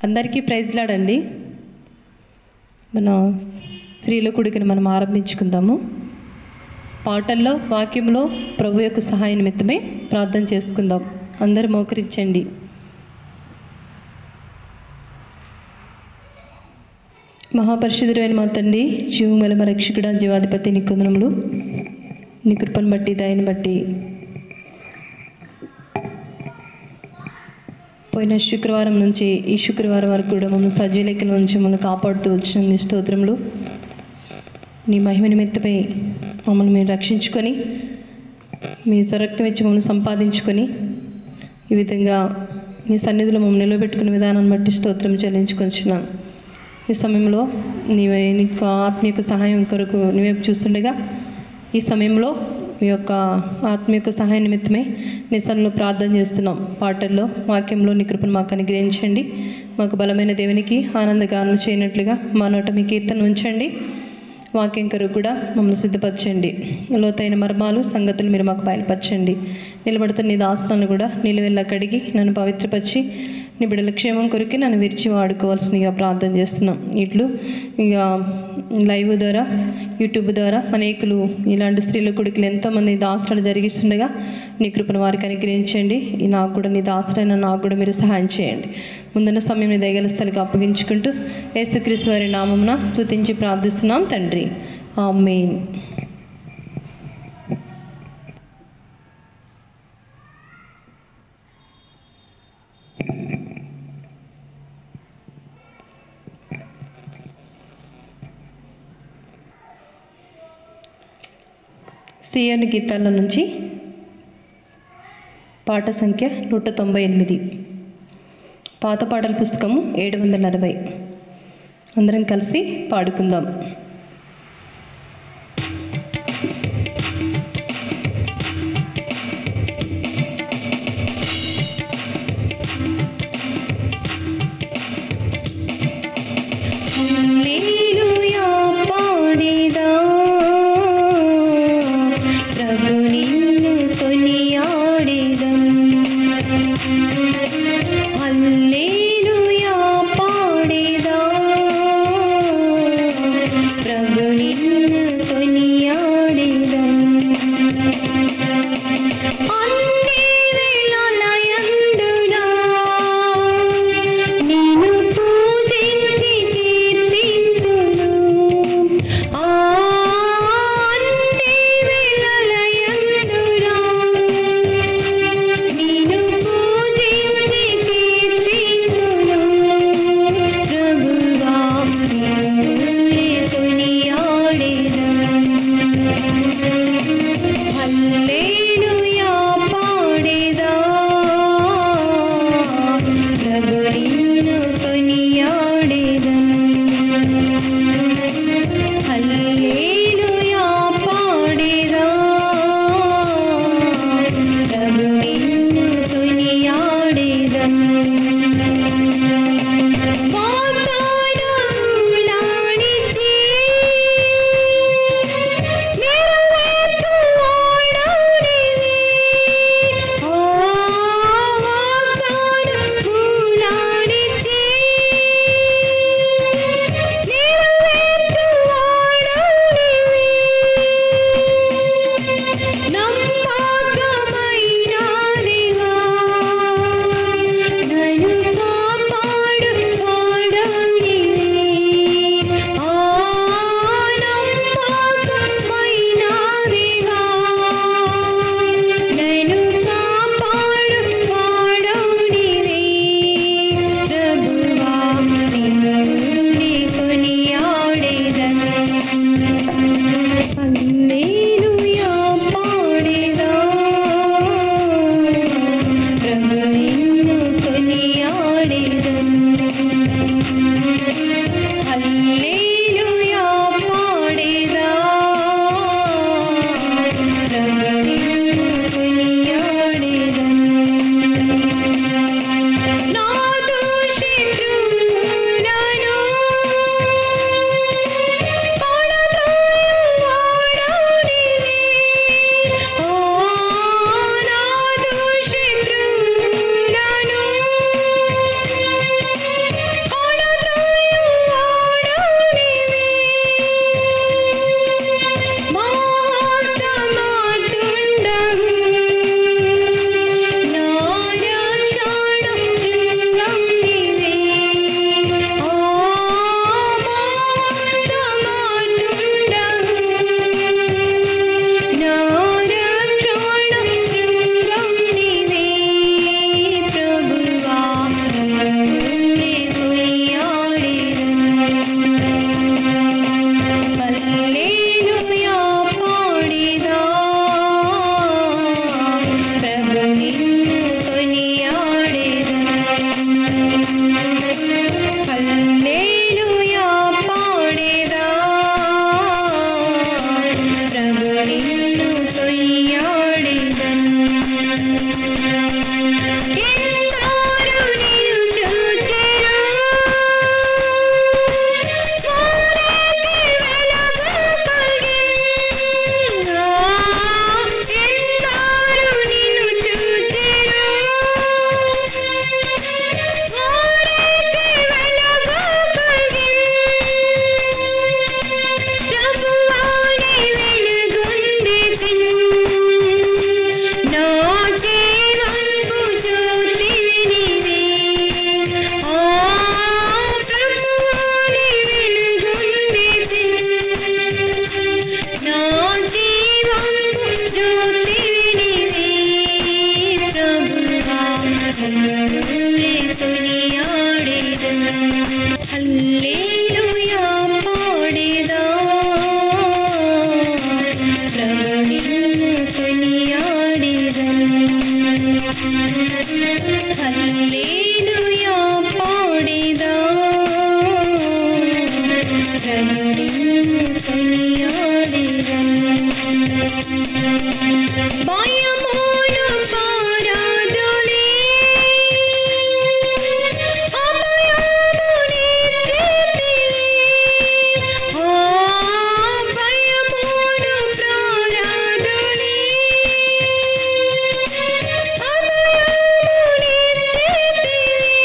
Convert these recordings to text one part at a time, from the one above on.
అందరికీ ప్రైజ్లాడండి మన స్త్రీల కుడికని మనం ఆరంభించుకుందాము పాటల్లో వాక్యంలో ప్రభు యొక్క సహాయ నిమిత్తమే ప్రార్థన చేసుకుందాం అందరూ మోకరించండి మహాపరిశుద్ధుడైన మా తండ్రి జీవంగల మా రక్షకుడ జీవాధిపతి నీ కొందరములు నీ కృపను బట్టి దయని బట్టి పోయిన శుక్రవారం నుంచి ఈ శుక్రవారం వరకు కూడా మమ్మల్ని సజీలెక్కల నుంచి మమ్మల్ని కాపాడుతూ వచ్చిన నీ స్తోత్రములు నీ మహిమ నిమిత్తమై మమ్మల్ని మీరు రక్షించుకొని మీ స్వరక్తం ఇచ్చి మమ్మల్ని సంపాదించుకొని ఈ విధంగా నీ సన్నిధిలో మమ్మల్ని నిలబెట్టుకునే విధానాన్ని బట్టి స్తోత్రం చెల్లించుకొంచున్నాం ఈ సమయంలో నీవే నీకు ఆత్మీయ సహాయం కొరకు నీవైపు చూస్తుండగా ఈ సమయంలో మీ యొక్క ఆత్మీయ సహాయ నిమిత్తమే నీ సన్నిలో ప్రార్థన చేస్తున్నాం పాటల్లో వాక్యంలో నీ కృపను మాకు అనుగ్రహించండి మాకు బలమైన దేవునికి ఆనందగానం చేయనట్లుగా మా నోట మీ కీర్తన ఉంచండి వాక్యం కొరకు కూడా మమ్మల్ని సిద్ధపరచండి లోతైన మర్మాలు సంగతులు మీరు మాకు బయలుపరచండి నిలబడుతున్న నీ దాస్తాలను కూడా నిలువెల్లా కడిగి నన్ను పవిత్రపరిచి నీ బిడ్డల క్షేమం కొరికి నన్ను విరిచి వాడుకోవాల్సిందిగా ప్రార్థన చేస్తున్నాం ఇట్లు ఇక లైవ్ ద్వారా యూట్యూబ్ ద్వారా అనేకులు ఇలాంటి స్త్రీల కొడుకులు ఎంతోమంది దాస్త్రాలు జరిగిస్తుండగా నీ కృపను వారికి అనుగ్రహించండి ఈ నాకు కూడా నీ దాస్త్రైన నాకు కూడా మీరు సహాయం చేయండి ముందున్న సమయం నీ దయగల స్థలికి అప్పగించుకుంటూ యేసుక్రీస్తు వారి నామమున స్తుతించి ప్రార్థిస్తున్నాం తండ్రి ఆమెన్ సియోని గీతాల నుంచి పాట సంఖ్య నూట తొంభై ఎనిమిది పాత పాటల పుస్తకము ఏడు వందల అరవై అందరం కలిసి పాడుకుందాం హల్లెలూయా పాడేదా ప్రభు నిన్ను కొనియాడేదం హల్లెలూయా పాడేదా ప్రభు నిన్ను కొనియాడేదం అన్ని వేళలయందునా నిన్ను పూజించి కీర్తింతును. ఆ అన్ని వేళలయందునా నిన్ను పూజించి కీర్తింతును. ప్రభువా నిన్ను కొనియాడెదను. హల్లెలూయా పాడేదా ప్రభు నిన్ను కొనియాడేదను హల్లెలూయా పాడేదా ప్రభు నిన్ను కొనియాడేదను వాగ్దానములాడిచి నెరవేర్చువాడవుడివి. ఆ వాగ్దానములాడిచి నెరవేర్చువాడవుడివి. ప్రభు నిన్ను కొనియాడేదను భయమును పారాదులే అభయముని చేతిలే ఆ భయమును ప్రారాదులే అభయముని చేతిలే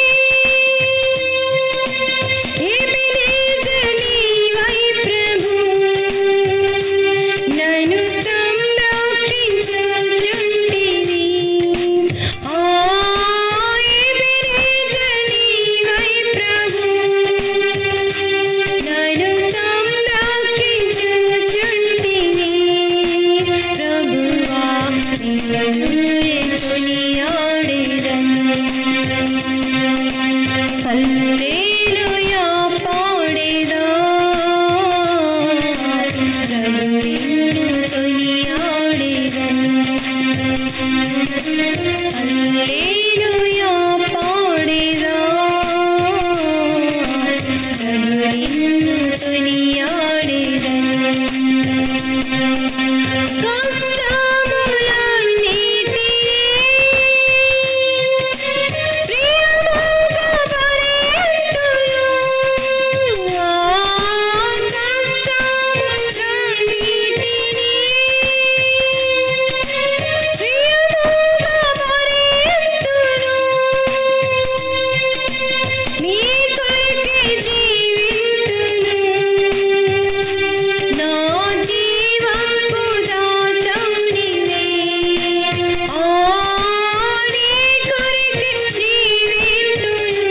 ఎబినేజర్ నీవై ప్రభు నన్ను సంరక్షించుచుంటివి. ఆ ఎబినేజర్ నీవై ప్రభు నన్ను సంరక్షించుచుంటివి. ప్రభువా నిన్ను కొనియాడెదను. హల్లెలూయా పాడేదా ప్రభు నిన్ను కొనియాడేదను హల్లెలూయా పాడేదా ప్రభు నిన్ను కొనియాడేదను కష్టములన్నిటినీ ప్రియముగా భరింతును. ఆ కష్టములన్నిటినీ ప్రియముగా భరింతును. నీ కొరకే జీవింతును. నా జీవంపు దాతవునివే. ఆ నీ కొరకే జీవింతును.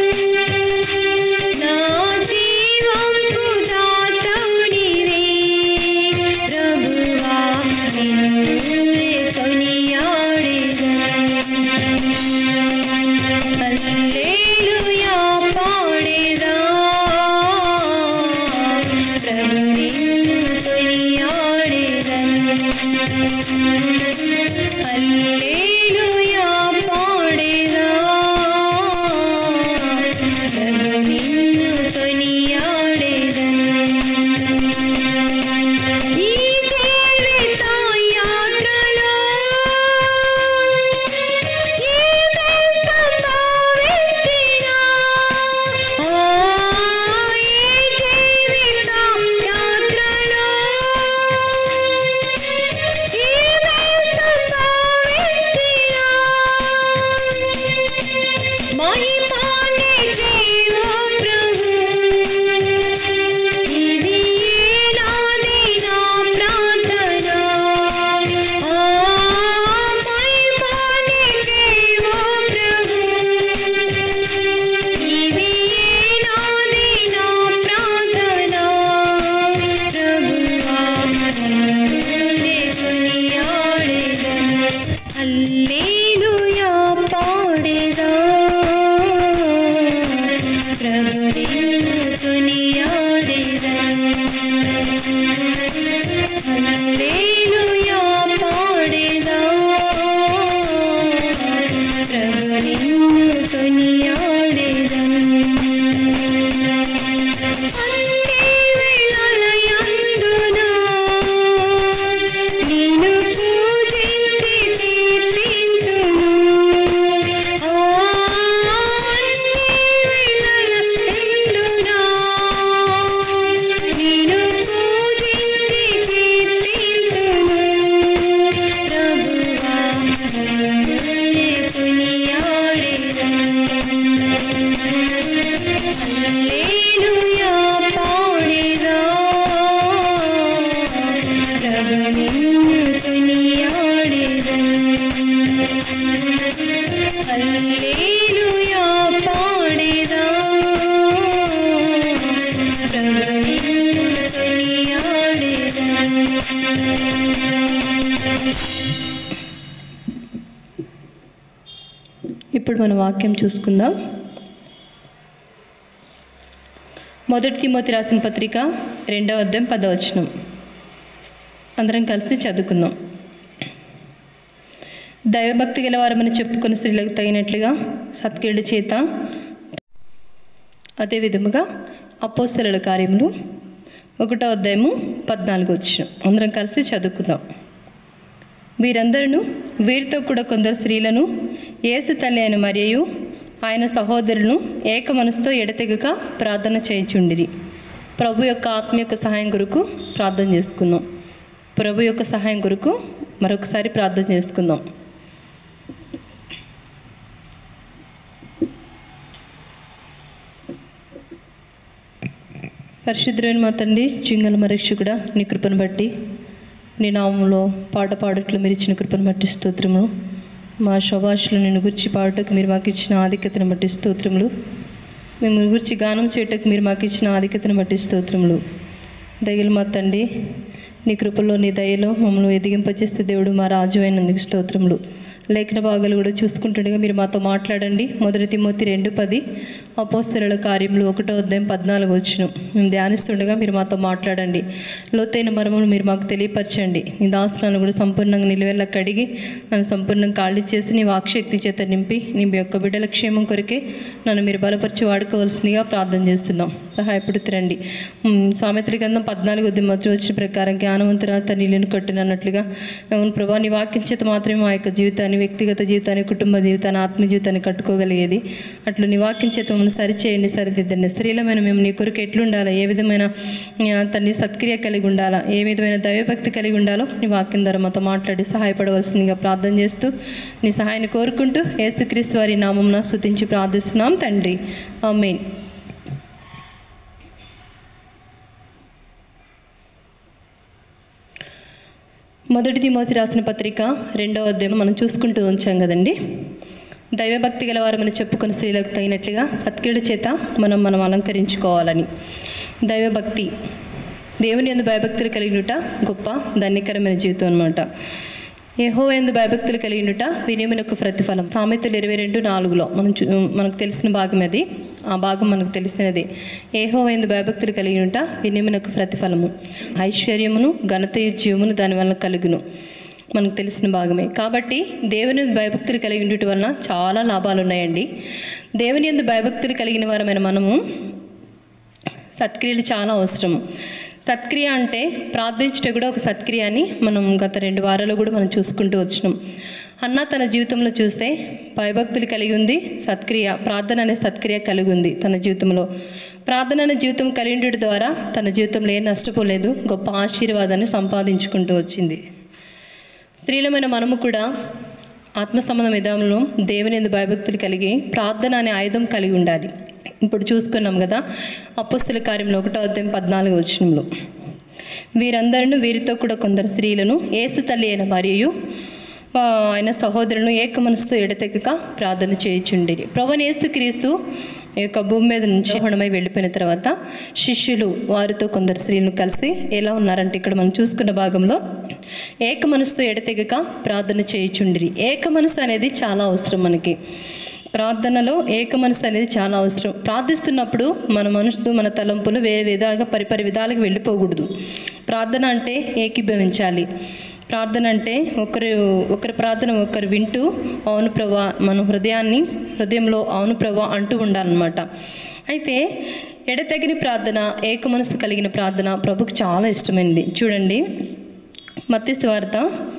నా జీవంపు దాతవునివే. ప్రభువా నిన్ను కొనియాడెదను. హల్లెలూయా పాడేదా ప్రభు నిన్ను కొనియాడెదను హల్లెలూయా పాడేదా ప్రభు నిన్ను కొనియాడెదను ఈ జీవిత యాత్రలో ఏమే సంభవించినా ఆ ఈ జీవిత యాత్రలో ఏమే సంభవించినా మహిమాని జీవో ప్రభు ఇది నాది నా ప్రార్థన ఆ మహిమాని జీవో ప్రభు ఇది నాది నా ప్రార్థన ప్రభువా నిన్నే కొనియాడెదను హల్లెలూయా పాడేదా ప్రభు నిన్ను కొనియాడెదను హల్లెలూయా పాడేదా ప్రభు నిన్ను కొనియాడెదను అన్ని వేళలయందున నిన్ను పూజించి కీర్తింతును. ఆ అన్ని వేళలయందున నిన్ను పూజించి కీర్తింతును. ప్రభువా నిన్నే కొనియాడెదను. హల్లెలూయా పాడేదా ప్రభు నిన్ను కొనియాడెదను హల్లెలూయా పాడేదా ప్రభు నిన్ను కొనియాడెదను ఇప్పుడు మన వాక్యం చూసుకుందాం మొదటి తిమోతి రాసిన పత్రిక రెండవ అధ్యాయం పదవచనం అందరం కలిసి చదువుకుందాం దైవభక్తి గల వారమని చెప్పుకుని స్త్రీలకు తగినట్లుగా సత్కీడు చేత అదే విధముగా అపోస్తల కార్యములు ఒకటో అధ్యాయము పద్నాలుగు వచ్చిన అందరం కలిసి చదువుకుందాం వీరందరూ వీరితో కూడా కొందరు స్త్రీలను యేసు తల్లి అయిన మరియు ఆయన సహోదరులను ఏక మనసుతో ఎడతెగక ప్రార్థన చేయుచుండిరి ప్రభు యొక్క ఆత్మ యొక్క సహాయం కొరకు ప్రార్థన చేసుకుందాం ప్రభు యొక్క సహాయం కొరకు మరొకసారి ప్రార్థన చేసుకుందాం పరిశుద్ధులైన మా తండ్రి చింగల మరీక్షకుడా నీ కృపను బట్టి నీ నామంలో పాట పాడట్లు మీరు ఇచ్చిన కృపను బట్టి స్తోత్రములు మా శోభాషలు నిన్ను గురించి పాడటకు మీరు మాకు ఇచ్చిన ఆధిక్యతను బట్టి స్తోత్రములు మేము గురించి గానం చేయటకు మీరు మాకు ఇచ్చిన ఆధిక్యతను బట్టి స్తోత్రములు దయలు మా తండ్రి నీ కృపలో నీ దయలో మమ్మల్ని ఎదిగింపచేస్తే దేవుడు మా రాజు అయినందుకు స్తోత్రములు లేఖన భాగాలు కూడా చూసుకుంటుండగా మీరు మాతో మాట్లాడండి మొదటి తిమ్మతి రెండు పది అపోస్తల కార్యములు ఒకటో అధ్యాయం పద్నాలుగు వచ్చిన మేము ధ్యానిస్తుండగా మీరు మాతో మాట్లాడండి లోతైన మర్మములు మీరు మాకు తెలియపరచండి నీ దాసనాలను కూడా సంపూర్ణంగా నిలువెల్ల కడిగి నన్ను సంపూర్ణంగా ఖాళీ చేసి నీ వాక్శక్తి చేత నింపి నీ యొక్క బిడ్డల క్షేమం కొరకే నన్ను మీరు బలపరిచి వాడుకోవాల్సిందిగా ప్రార్థన చేస్తున్నాం సహాయపడుతురండి ఉమ్, సామెత్రి గ్రంథం పద్నాలుగు మొదటి వచ్చిన ప్రకారం జ్ఞానవంతురా తన నీళ్ళను కట్టినట్లుగా అవును ప్రభా నీ వాక్యం చేత మాత్రమే మా యొక్క జీవితాన్ని వ్యక్తిగత జీవితాన్ని కుటుంబ జీవితాన్ని ఆత్మ జీవితాన్ని కట్టుకోగలిగేది అట్లు నీ వాక్యం చేత మమ్మల్ని సరిచేయండి సరిదిద్దండి స్త్రీలమైన మేము నీ కొరకు ఎట్లుండాలా ఏ విధమైన ఆ, తన్ని సత్క్రియ కలిగి ఉండాలా ఏ విధమైన దైవభక్తి కలిగి ఉండాలో నీ వాక్యం ద్వారా మాతో మాట్లాడి సహాయపడవలసిందిగా ప్రార్థన చేస్తూ నీ సహాయాన్ని కోరుకుంటూ ఏసుక్రీస్తు వారి నామంన స్తుతించి ప్రార్థిస్తున్నాం తండ్రి ఆమేన్ మొదటి తిమోతి రాసిన పత్రిక రెండవ అధ్యాయం మనం చూసుకుంటూ ఉంచాం కదండి దైవభక్తి గల వారు మనం చెప్పుకున్న స్త్రీలకు తగినట్లుగా సత్క్రీడ చేత మనం మనం అలంకరించుకోవాలని దైవభక్తి దేవుని ఎందు భయభక్తులు కలిగినట గొప్ప ధన్యకరమైన జీవితం అనమాట ఏహో ఎందు భయభక్తులు కలిగినట వినియమునకు ప్రతిఫలం సామెతలు ఇరవై రెండు నాలుగులో మనం చూ- మనకు తెలిసిన భాగం అది ఆ భాగం మనకు తెలిసినది ఏహో ఎందు భయభక్తులు కలిగినట వినియమునకు ప్రతిఫలము ఐశ్వర్యమును ఘనత జీవమును దాని వలన కలుగును మనకు తెలిసిన భాగమే కాబట్టి దేవుని భయభక్తులు కలిగి ఉండటం వలన చాలా లాభాలు ఉన్నాయండి దేవుని ఎందు భయభక్తులు కలిగిన వారమైన మనము సత్క్రియలు చాలా అవసరం సత్క్రియ అంటే ప్రార్థించట కూడా ఒక సత్క్రియ అని మనం గత రెండు వారాలు కూడా మనం చూసుకుంటూ వచ్చినాం అన్న తన జీవితంలో చూస్తే భయభక్తులు కలిగి ఉంది సత్క్రియ ప్రార్థన అనే సత్క్రియ కలిగి ఉంది తన జీవితంలో ప్రార్థన అనే జీవితం కలిగి ఉండడం ద్వారా తన జీవితంలో ఏం నష్టపోలేదు గొప్ప ఆశీర్వాదాన్ని సంపాదించుకుంటూ వచ్చింది స్త్రీలమైన మనము కూడా ఆత్మ సంబంధ విధానంలో దేవుని ఎందు భయభక్తులు కలిగి ప్రార్థన అనే ఆయుధం కలిగి ఉండాలి ఇప్పుడు చూసుకున్నాం కదా అపుస్తుల కార్యంలో ఒకటో అధ్యాయం పద్నాలుగు వచనంలో వీరందరూ వీరితో కూడా కొందరు స్త్రీలను ఏసు తల్లి అయిన మరియు ఆ, ఆయన సహోదరులను ఏక మనసుతో ఎడతెగక ప్రార్థన చేయుచుండిరి ప్రభుని ఏసు క్రీస్తు ఈ యొక్క భూమి మీద నుంచి హుణమై వెళ్ళిపోయిన తర్వాత శిష్యులు వారితో కొందరు స్త్రీలను కలిసి ఎలా ఉన్నారంటే ఇక్కడ మనం చూసుకున్న భాగంలో ఏక మనసుతో ఎడతెగక ప్రార్థన చేయుచుండిరి ఏక మనసు అనేది చాలా అవసరం మనకి ప్రార్థనలో ఏక మనసు అనేది చాలా అవసరం ప్రార్థిస్తున్నప్పుడు మన మనసు మన తలంపులు వేరే విధాలుగా పరిపరి విధాలకు వెళ్ళిపోకూడదు ప్రార్థన అంటే ఏకీభవించాలి ప్రార్థన అంటే ఒకరు ఒకరి ప్రార్థన ఒకరు వింటూ అవును ప్రభా మన హృదయాన్ని హృదయంలో అవును ప్రభా అంటూ ఉండాలన్నమాట అయితే ఎడతెగని ప్రార్థన ఏక మనసు కలిగిన ప్రార్థన ప్రభుకు చాలా ఇష్టమైనది చూడండి మత్తి వార్త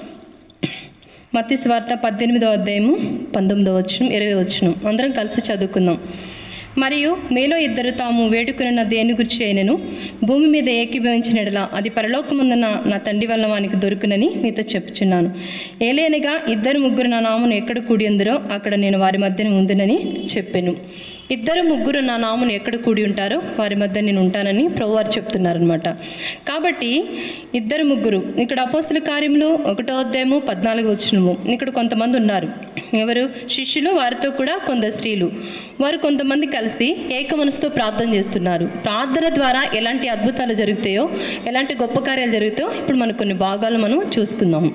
మత్తి వార్త పద్దెనిమిదో అధ్యాయము పంతొమ్మిదో వచ్చును ఇరవై వచ్చును అందరం కలిసి చదువుకుందాం మరియు మీలో ఇద్దరు తాము వేడుకున్న దేని గురించి అయినను భూమి మీద ఏకీభవించినడలా అది పరలోకముందున నా తండ్రి వల్ల వానికి దొరుకునని మీతో చెప్పుచున్నాను ఏలేనగా ఇద్దరు ముగ్గురు నా నామును ఎక్కడ కూడి ఉందరో అక్కడ నేను వారి మధ్యన ఉందునని చెప్పాను ఇద్దరు ముగ్గురు నా నామును ఎక్కడ కూడి ఉంటారో వారి మధ్య నేను ఉంటానని ప్రభువారు చెప్తున్నారనమాట కాబట్టి ఇద్దరు ముగ్గురు ఇక్కడ అపోస్తుల కార్యములు ఒకటో అధ్యాయము పద్నాలుగు వచ్చినము ఇక్కడ కొంతమంది ఉన్నారు ఎవరు శిష్యులు వారితో కూడా కొందరు స్త్రీలు వారు కొంతమంది కలిసి ఏక మనసుతో ప్రార్థన చేస్తున్నారు ప్రార్థన ద్వారా ఎలాంటి అద్భుతాలు జరుగుతాయో ఎలాంటి గొప్ప కార్యాలు జరుగుతాయో ఇప్పుడు మనకు కొన్ని భాగాలు మనం చూసుకుందాం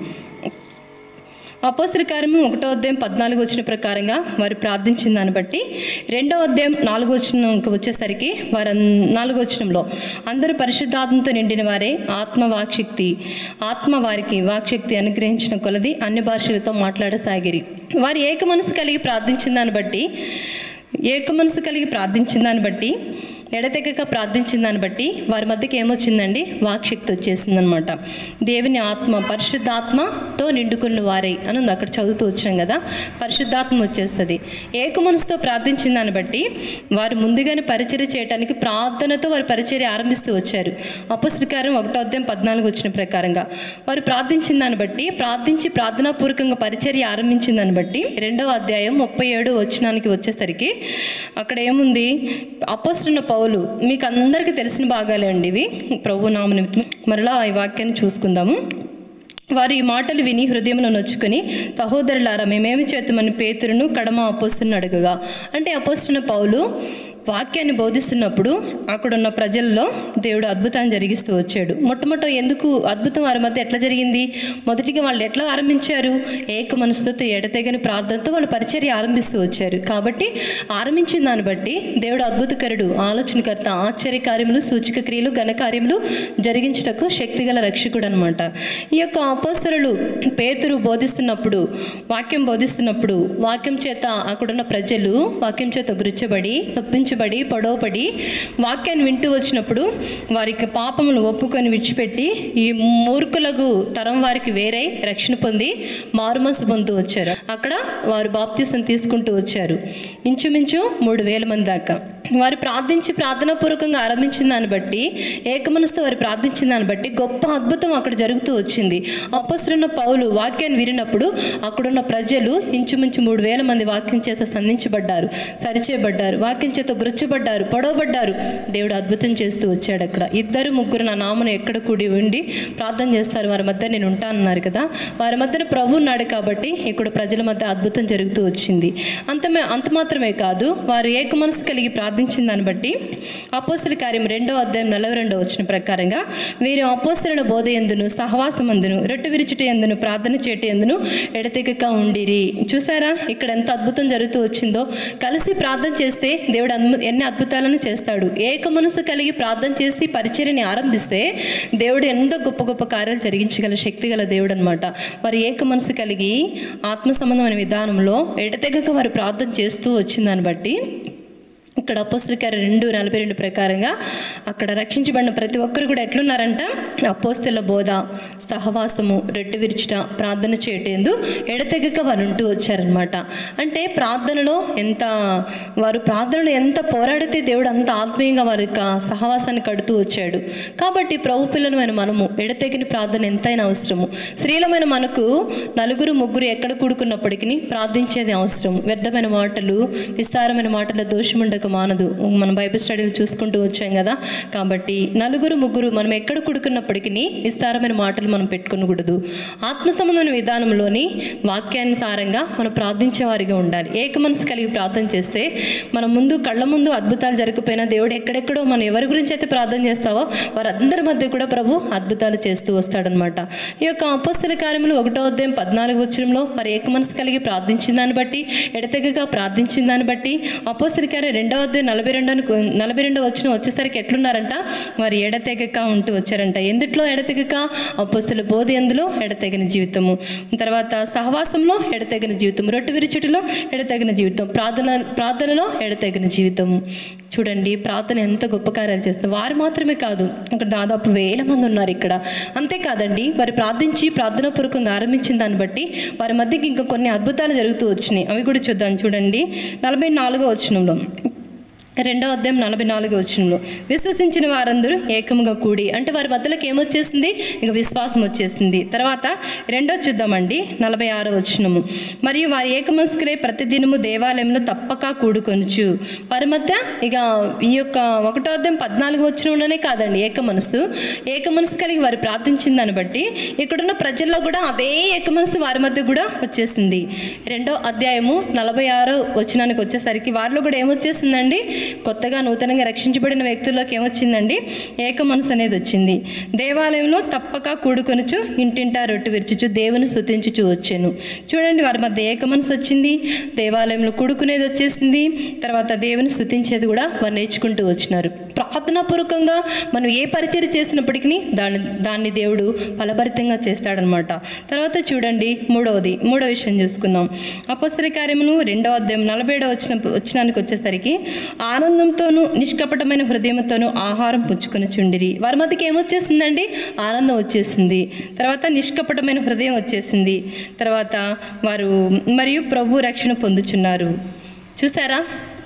అపోస్తల కార్యము ఒకటో అధ్యాయం పద్నాలుగు వచ్చిన ప్రకారంగా వారు ప్రార్థించిన దాన్ని బట్టి రెండో అధ్యాయం నాలుగో వచ్చినకి వచ్చేసరికి వారు నాలుగో వచనంలో అందరూ పరిశుద్ధాత్మతో నిండిన వారే ఆత్మ వాక్శక్తి ఆత్మ వారికి వాక్శక్తి అనుగ్రహించిన కొలది అన్ని భాషలతో మాట్లాడసాగిరి వారు ఏక మనసు కలిగి ప్రార్థించిన దాన్ని బట్టి ఏక మనసు కలిగి ప్రార్థించిన దాన్ని బట్టి ఎడతెగక ప్రార్థించిన దాన్ని బట్టి వారి మధ్యకి ఏమొచ్చిందండి వాక్శక్తి వచ్చేసిందనమాట దేవుని ఆత్మ పరిశుద్ధాత్మతో నిండుకున్న వారే అని ఉంది అక్కడ చదువుతూ వచ్చాం కదా పరిశుద్ధాత్మ వచ్చేస్తుంది ఏక మనసుతో ప్రార్థించిన దాన్ని బట్టి వారు ముందుగానే పరిచర్య చేయడానికి ప్రార్థనతో వారు పరిచర్య ఆరంభిస్తూ వచ్చారు అపస్రికారం ఒకటో అధ్యాయం పద్నాలుగు వచ్చిన ప్రకారంగా వారు ప్రార్థించిన దాన్ని బట్టి ప్రార్థించి ప్రార్థనాపూర్వకంగా పరిచర్య ఆరంభించిన దాన్ని బట్టి రెండవ అధ్యాయం ముప్పై ఏడు వచ్చినానికి వచ్చేసరికి అక్కడ ఏముంది అపోస్తున్న పౌలు మీకు అందరికీ తెలిసిన భాగాలే అండి ఇవి ప్రభు నామ నిమిత్తం మరలా ఈ వాక్యాన్ని చూసుకుందాము వారు ఈ మాటలు విని హృదయంలో నొచ్చుకొని సహోదరులారా మేమేమి చేతమని పేతురును కడమ అపోస్తుని అడగగా అంటే అపోస్తున్న పౌలు వాక్యాన్ని బోధిస్తున్నప్పుడు అక్కడున్న ప్రజల్లో దేవుడు అద్భుతాన్ని జరిగిస్తూ వచ్చాడు మొట్టమొదట ఎందుకు అద్భుతం వారి మధ్య ఎట్లా జరిగింది మొదటిగా వాళ్ళు ఎట్లా ఆరంభించారు ఏక మనసుతో ఎడతెగని ప్రార్థనతో వాళ్ళు పరిచర్య ఆరంభిస్తూ వచ్చారు కాబట్టి ఆరంభించిన దాన్ని బట్టి దేవుడు అద్భుతకరుడు ఆలోచనకర్త ఆశ్చర్య కార్యములు సూచక క్రియలు ఘనకార్యములు జరిగించుటకు శక్తిగల రక్షకుడు అనమాట ఈ యొక్క అపోస్తరులు పేతురు బోధిస్తున్నప్పుడు వాక్యం బోధిస్తున్నప్పుడు వాక్యం చేత అక్కడున్న ప్రజలు వాక్యం చేత గురిచ్చబడి నొప్పించబడి పొడవబడి వాక్యాన్ని వింటూ వచ్చినప్పుడు వారికి పాపములు ఒప్పుకొని విడిచిపెట్టి ఈ మూర్ఖులకు తరం వారికి వేరే రక్షణ పొంది మారుమనసు పొందుతూ వచ్చారు అక్కడ వారు బాప్తీసం తీసుకుంటూ వచ్చారు ఇంచుమించు మూడు వేల మంది దాకా వారు ప్రార్థించి ప్రార్థనాపూర్వకంగా ఆరంభించిన దాన్ని బట్టి ఏకమనసుతో వారు ప్రార్థించిన దాన్ని బట్టి గొప్ప అద్భుతం అక్కడ జరుగుతూ వచ్చింది అపస్తున్న పౌలు వాక్యాన్ని విరినప్పుడు అక్కడున్న ప్రజలు ఇంచుమించు మూడు వేల మంది వాక్యం చేత సంధించబడ్డారు సరిచేయబడ్డారు వాక్యం చేత గురచబడ్డారు పొడవబడ్డారు దేవుడు అద్భుతం చేస్తూ వచ్చాడు అక్కడ ఇద్దరు ముగ్గురు నా నామను ఎక్కడ కూడి ఉండి ప్రార్థన చేస్తారు వారి మధ్య నేను ఉంటానన్నారు కదా వారి మధ్యన ప్రభు ఉన్నాడు కాబట్టి ఇక్కడ ప్రజల మధ్య అద్భుతం జరుగుతూ వచ్చింది అంతమే అంత మాత్రమే కాదు వారు ఏక మనసు కలిగి ప్రార్థించిన దాన్ని బట్టి అపోస్తల కార్యం రెండో అధ్యాయం నలభై రెండో వచ్చిన ప్రకారంగా వీరు అపోస్తల బోధ ఎందును సహవాసమందును రొట్టె విరుచుట ఎందును ప్రార్థన చేట ఎందును ఎడతెగక ఉండిరి చూసారా ఇక్కడ ఎంత అద్భుతం జరుగుతూ వచ్చిందో కలిసి ప్రార్థన చేస్తే దేవుడు అద్భు- ఎన్ని అద్భుతాలను చేస్తాడు ఏక మనసు కలిగి ప్రార్థన చేసి పరిచర్యని ఆరంభిస్తే దేవుడు ఎంతో గొప్ప గొప్ప కార్యాలు జరిగించగల శక్తి గల దేవుడు అనమాట వారు ఏక మనసు కలిగి ఆత్మ సంబంధమైన విధానంలో ఎడతెగక వారు ప్రార్థన చేస్తూ వచ్చిందాన్ని బట్టి ఇక్కడ అపోస్తలికారు రెండు నలభై రెండు ప్రకారంగా అక్కడ రక్షించబడిన ప్రతి ఒక్కరు కూడా ఎట్లున్నారంట అపోస్తల బోధ సహవాసము రెట్టు విరుచుట ప్రార్థన చేయటేందు ఎడతెగక వారు ఉంటూ వచ్చారనమాట అంటే ప్రార్థనలో ఎంత వారు ప్రార్థనలో ఎంత పోరాడితే దేవుడు అంత ఆత్మీయంగా వారి యొక్క సహవాసాన్ని కడుతూ వచ్చాడు కాబట్టి ప్రభు పిల్లలమైన మనము ఎడతెగని ప్రార్థన ఎంతైనా అవసరము స్త్రీలమైన మనకు నలుగురు ముగ్గురు ఎక్కడ కూడుకున్నప్పటికీ ప్రార్థించేది అవసరం వ్యర్థమైన మాటలు విస్తారమైన మాటల దోషం ఉండక మానదు మనం బైబిల్ స్టడీలు చూసుకుంటూ వచ్చాం కదా కాబట్టి నలుగురు ముగ్గురు మనం ఎక్కడ కూడుకున్నప్పటికీ విస్తారమైన మాటలు మనం పెట్టుకునకూడదు ఆత్మ సంబంధమైన విధానంలోని వాక్యానుసారంగా మనం ప్రార్థించే వారిగా ఉండాలి ఏక మనసు కలిగి ప్రార్థన చేస్తే మన ముందు కళ్ళ ముందు అద్భుతాలు జరగకపోయినా దేవుడు ఎక్కడెక్కడో మనం ఎవరి గురించి అయితే ప్రార్థన చేస్తావో వారందరి మధ్య కూడా ప్రభు అద్భుతాలు చేస్తూ వస్తాడనమాట ఈ యొక్క అపస్తుల కార్యములు ఒకటో అధ్యాయం పద్నాలుగు వచ్చరంలో వారు ఏక మనసు కలిగి ప్రార్థించిన దాన్ని బట్టి ఎడతెగగా ప్రార్థించిన దాన్ని బట్టి అపోస్తుల కార్యం రెండవ అధ్యాయం నలభై రెండో నలభై రెండో వచ్చిన వచ్చేసరికి ఎట్లున్నారంట వారు ఎడతెగక ఉంటూ వచ్చారంట ఎందుట్లో ఎడతెగక అపోస్తుల బోధ ఎందులో ఎడతెగని జీవితము తర్వాత సహవాసంలో ఎడతెగని జీవితం రొట్టె విరిచుటిలో ఎడతెగని జీవితం ప్రార్థన ప్రార్థనలో ఎడతెగని జీవితం చూడండి ప్రార్థన ఎంత గొప్ప కార్యాలు చేస్తారు వారు మాత్రమే కాదు ఇక్కడ దాదాపు వేల మంది ఉన్నారు ఇక్కడ అంతేకాదండి వారు ప్రార్థించి ప్రార్థనాపూర్వకంగా ఆరంభించిన దాన్ని బట్టి వారి మధ్యకి ఇంకా కొన్ని అద్భుతాలు జరుగుతూ వచ్చినాయి అవి కూడా చూద్దాం చూడండి నలభై నాలుగో వచనంలో రెండో అధ్యాయం నలభై నాలుగు వచనంలో విశ్వసించిన వారందరూ ఏకముగా కూడి అంటే వారి మధ్యలోకి ఏమొచ్చేసింది ఇక విశ్వాసం వచ్చేసింది తర్వాత రెండో చూద్దామండి నలభై ఆరో వచనము మరియు వారి ఏకమనస్కులై ప్రతిదినము దేవాలయంలో తప్పక కూడుకొనుచు వారి మధ్య ఇక ఈ యొక్క ఒకటో అధ్యాయం పద్నాలుగు వచనంలోనే కాదండి ఏక మనసు ఏక మనసు కలిగి వారు ప్రార్థించిన దాన్ని బట్టి ఇక్కడున్న ప్రజల్లో కూడా అదే ఏక మనసు వారి మధ్య కూడా వచ్చేసింది రెండో అధ్యాయము నలభై ఆరో వచనానికి వచ్చేసరికి వారిలో కూడా ఏమొచ్చేసిందండి కొత్తగా నూతనంగా రక్షించబడిన వ్యక్తుల్లోకి ఏమొచ్చిందండి ఏక మనసు అనేది వచ్చింది దేవాలయంలో తప్పక కూడుకొనుచు ఇంటింటా రొట్టె విరుచుచు దేవుని స్తుతించుచు వచ్చాను చూడండి వారి మధ్య ఏక మనసు వచ్చింది దేవాలయంలో కూడుకునేది వచ్చేసింది తర్వాత దేవుని స్తుతించేది కూడా వారు నేర్చుకుంటూ వచ్చినారు ప్రార్థనాపూర్వకంగా మనం ఏ పరిచయం చేసినప్పటికీ దాన్ని దాన్ని దేవుడు ఫలభరితంగా చేస్తాడనమాట తర్వాత చూడండి మూడవది మూడో విషయం చూసుకుందాం అపస్తల కార్యమును రెండవ అధ్యాయం నలభై ఏడవ వచ్చిన వచ్చినానికి వచ్చేసరికి ఆనందంతోనూ నిష్కపటమైన హృదయంతోనూ ఆహారం పుచ్చుకొని చుండిరి వారి మధ్యకి ఏమొచ్చేసిందండి ఆనందం వచ్చేసింది తర్వాత నిష్కపటమైన హృదయం వచ్చేసింది తర్వాత వారు మరియు ప్రభు రక్షణ పొందుచున్నారు చూసారా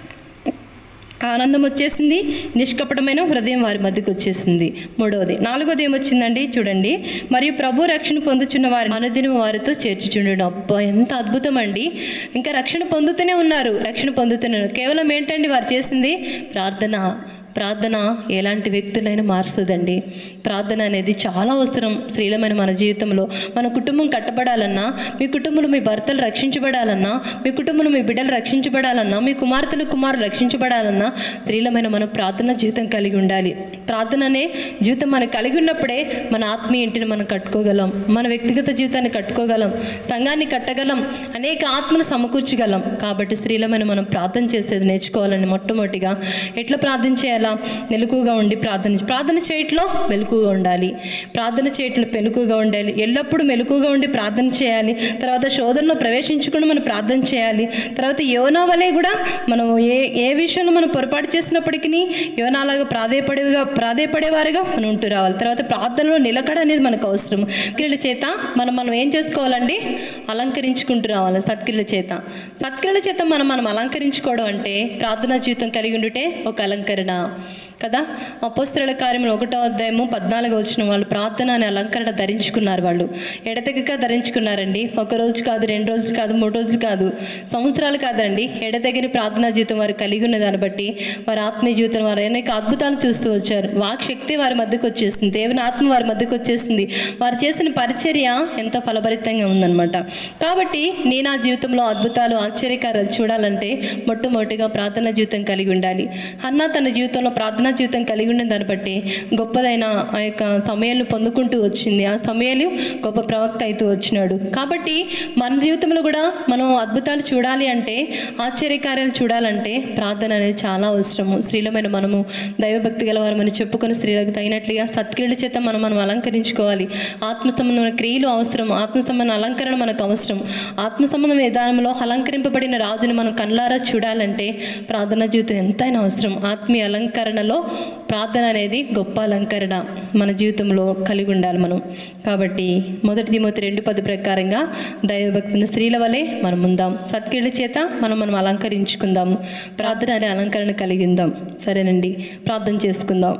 ఆనందం వచ్చేసింది నిష్కపటమైన హృదయం వారి మధ్యకు వచ్చేసింది మూడవది నాలుగోది ఏమొచ్చిందండి చూడండి మరియు ప్రభు రక్షణ పొందుచున్న వారి అనుదినం వారితో చేర్చుచుండడం అబ్బా ఎంత అద్భుతం అండి ఇంకా రక్షణ పొందుతూనే ఉన్నారు రక్షణ పొందుతున్నారు కేవలం ఏంటండి వారు చేసింది ప్రార్థన ప్రార్థన ఎలాంటి వ్యక్తులైనా మారుస్తుందండి ప్రార్థన అనేది చాలా అవసరం స్త్రీలమైన మన జీవితంలో మన కుటుంబం కట్టబడాలన్నా మీ కుటుంబంలో మీ భర్తలు రక్షించబడాలన్నా మీ కుటుంబంలో మీ బిడ్డలు రక్షించబడాలన్నా మీ కుమార్తెలు కుమారులు రక్షించబడాలన్నా స్త్రీలమైన మనం ప్రార్థన జీవితం కలిగి ఉండాలి ప్రార్థననే జీవితం మనం కలిగి ఉన్నప్పుడే మన ఆత్మీయ ఇంటిని మనం కట్టుకోగలం మన వ్యక్తిగత జీవితాన్ని కట్టుకోగలం సంఘాన్ని కట్టగలం అనేక ఆత్మను సమకూర్చగలం కాబట్టి స్త్రీలమైన మనం ప్రార్థన చేసేది నేర్చుకోవాలని మొట్టమొదటిగా ఎట్లా ప్రార్థన చేయాలా మెలకుగా ఉండి ప్రార్థన ప్రార్థన చేయట్లో మెలకుగా ఉండాలి ప్రార్థన చేయట్లో మెలకుగా ఉండాలి ఎల్లప్పుడూ మెలకుగా ఉండి ప్రార్థన చేయాలి తర్వాత శోధనలో ప్రవేశించకుండా మనం ప్రార్థన చేయాలి తర్వాత యోనా వలె కూడా మనం ఏ ఏ విషయంలో మనం పొరపాటు చేసినప్పటికీ యోనాలాగా ప్రాధేయపడేవిగా ప్రాధేయపడేవారుగా మనం ఉంటూ రావాలి తర్వాత ప్రార్థనలో నిలకడ అనేది మనకు అవసరం సత్క్రియల చేత మనం మనం ఏం చేసుకోవాలండి అలంకరించుకుంటూ రావాలి సత్క్రియల చేత సత్క్రియల చేత మనం మనం అలంకరించుకోవడం అంటే ప్రార్థనా జీవితం కలిగి ఉండుటే ఒక అలంకరణ కదా అపోస్త్రుల కార్యములు ఒకటో అధ్యాయము పద్నాలుగు వచ్చిన వాళ్ళు ప్రార్థన అనే అలంకరణ ధరించుకున్నారు వాళ్ళు ఎడతెగక ధరించుకున్నారండి ఒక రోజు కాదు రెండు రోజులు కాదు మూడు రోజులు కాదు సంవత్సరాలు కాదండి ఎడతెగని ప్రార్థనా జీవితం వారు కలిగి ఉన్న దాన్ని బట్టి వారి ఆత్మీయ జీవితం వారు అనేక అద్భుతాలు చూస్తూ వచ్చారు వాక్ శక్తి వారి మధ్యకు వచ్చేసింది దేవుని ఆత్మ వారి మధ్యకు వచ్చేసింది వారు చేసిన పరిచర్య ఎంతో ఫలభరితంగా ఉందన్నమాట కాబట్టి నీ నా జీవితంలో అద్భుతాలు ఆశ్చర్యకారాలు చూడాలంటే మొట్టమొదటిగా ప్రార్థనా జీవితం కలిగి ఉండాలి అన్న తన జీవితంలో ప్రార్థనా జీవితం కలిగి ఉన్న దాన్ని బట్టి గొప్పదైన ఆ యొక్క సమయాలను పొందుకుంటూ వచ్చింది ఆ సమయాలు గొప్ప ప్రవక్త అవుతూ వచ్చినాడు కాబట్టి మన జీవితంలో కూడా మనం అద్భుతాలు చూడాలి అంటే ఆశ్చర్యకార్యాలు చూడాలంటే ప్రార్థన అనేది చాలా అవసరము స్త్రీలమైన మనము దైవభక్తి గలవారమని చెప్పుకొని స్త్రీలకు తగినట్లుగా సత్క్రియల చేత మనం మనం అలంకరించుకోవాలి ఆత్మ సంబంధమైన క్రియలు అవసరం ఆత్మ సంబంధ అలంకరణ మనకు అవసరం ఆత్మ సంబంధం విధానంలో అలంకరింపబడిన రాజుని మనం కళ్ళారా చూడాలంటే ప్రార్థనా జీవితం ఎంతైనా అవసరం ఆత్మీయ అలంకరణలో ప్రార్థన అనేది గొప్ప అలంకరణ మన జీవితంలో కలిగి ఉండాలి మనం కాబట్టి మొదటి దిమోతి రెండు పది ప్రకారంగా దైవభక్తిని స్త్రీల వలె మనం ఉందాం సత్క్రియల చేత మనం మనం అలంకరించుకుందాము ప్రార్థన అనే అలంకరణ కలిగి ఉందాం సరేనండి ప్రార్థన చేసుకుందాం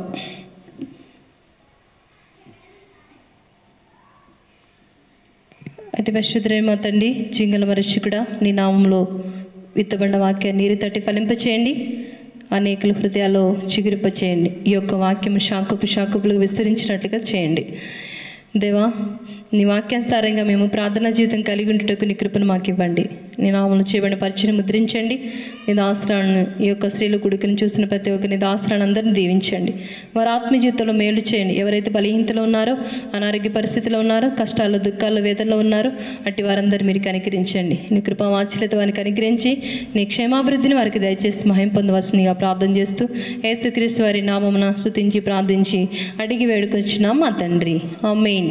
అతి పరిశుద్ధుడైన తండ్రి జింగల మరక్షకుడా నీ నామంలో విత్తబడిన వాక్యాన్ని నీరు తట్టి ఫలింపచేయండి అనేకుల హృదయాల్లో చిగురింపచేయండి ఈ యొక్క వాక్యం శాఖపు శాఖపులకు విస్తరించినట్లుగా చేయండి దేవా నీ వాక్యానుసారంగా మేము ప్రార్థనా జీవితం కలిగి ఉంటుటకు నీ కృపను మాకు ఇవ్వండి నీ నామలు చేయబడిన పరిచయం ముద్రించండి నీ దాస్త్రాలను ఈ యొక్క స్త్రీల గుడికను చూసిన ప్రతి ఒక్క నీ దాస్త్రాలను అందరినీ దీవించండి వారి ఆత్మ జీవితంలో మేలు చేయండి ఎవరైతే బలహీనతలో ఉన్నారో అనారోగ్య పరిస్థితిలో ఉన్నారో కష్టాల్లో దుఃఖాల్లో వేదనలో ఉన్నారో అట్టి వారందరూ మీరు కనికరించండి నీ కృపా వాత్సల్యత వారిని కనికరించి నీ క్షేమాభివృద్ధిని వారికి దయచేసి మహిం పొందవలసిందిగా ప్రార్థన చేస్తూ ఏసుక్రీస్తు వారి నామమున స్తుతించి ప్రార్థించి అడిగి వేడుకొచ్చున్నాం మా తండ్రి ఆమెన్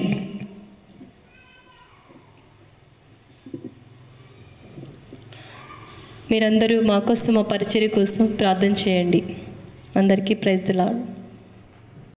మీరందరూ మా కోసం మా పరిచర్య కోసం ప్రార్థన చేయండి అందరికీ ప్రైజ్ దిలాడు